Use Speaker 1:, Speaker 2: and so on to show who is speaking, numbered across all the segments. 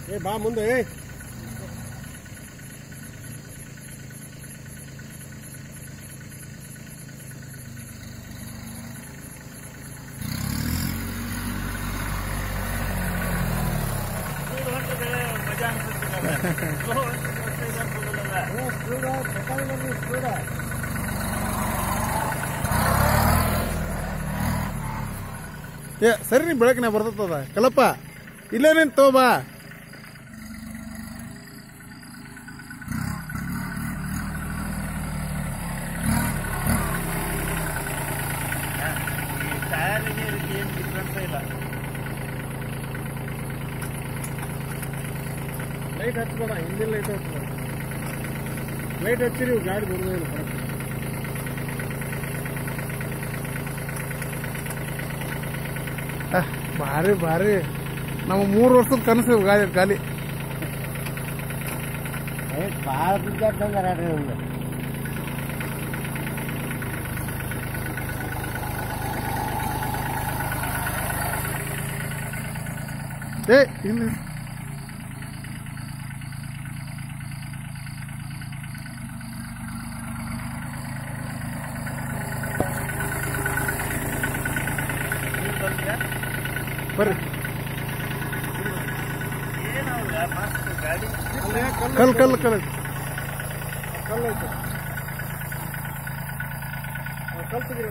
Speaker 1: ಏ ಬಾ ಮುಂದೆ ಏ
Speaker 2: ಮಜಾ
Speaker 3: ಏ ಸರಿ ನೀ ಬೆಳಕಿನ ಬರ್ತದ ಕಲಪ್ಪ ಇಲ್ಲೇ ನೀನ್ ತಗೋಬಾ
Speaker 2: ಟಯರಿಗೆ ಇದಕ್ಕೆ ಏನು ಡಿಫ್ರೆನ್ಸ್ ಇಲ್ಲ
Speaker 1: ಲೈಟ್ ಹಚ್ಬೇಡ ಹಿಂದಿನ ಲೈಟ್ ಹಚ್ಬೇಡ ಲೈಟ್ ಹಚ್ಚಿರಿ ಇವು ಗಾಡಿ ಬರೋದಿಲ್ಲ ಕರೆಕ್ಟ್
Speaker 3: ಅಹ್, ಭಾರಿ ಭಾರಿ ನಮ್ಮ ಮೂರು ವರ್ಷದ ಕನಸು ಗಾಲಿ ಗಾಲಿ
Speaker 1: ಭಾಳ ಬಿದ್ದಾಡ್ದಂಗಾರ ನಿಮ್ಗೆ
Speaker 3: ಏ ಇಲ್ಲಿ ಬರ್ರಿ
Speaker 2: ಏನವ್ರ ಮಸ್ತ್ ಗಾಡಿ
Speaker 3: ಕಲ್ ಕಲ್ ಕಲ್
Speaker 1: ಕಲ್ಲು ಐತೆ ಕಲ್ ತೆಗೀರಿ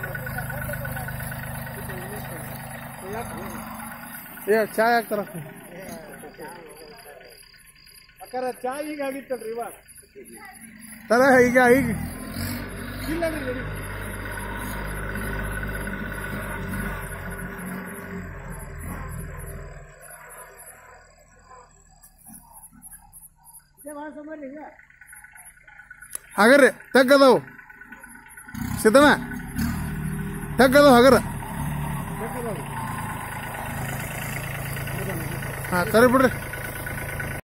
Speaker 3: ಏ ಚಾ ಹಾಕ್ತಾರ
Speaker 1: ಅಕ್ಕಾರ ಚಾ ಈಗ ಆಗಿತ್ತಲ್ರಿ ಇವಾಗ
Speaker 3: ತರ ಈಗ ಈಗ
Speaker 1: ಇಲ್ಲ ರೀ ready. ಇದೇ ಭಾಳ ಸಂಬಂಧ ಈಗ
Speaker 3: ಹಗರ್ರಿ ತೆಗ್ಗದವು ಸಿದ್ದಣ್ಣ ತೆಗ್ಗದವು ಹಗರ
Speaker 1: ಬೇಕಾದವ್ರು.
Speaker 3: ಹಾಂ ಸರಿ ಬಿಡ್ರಿ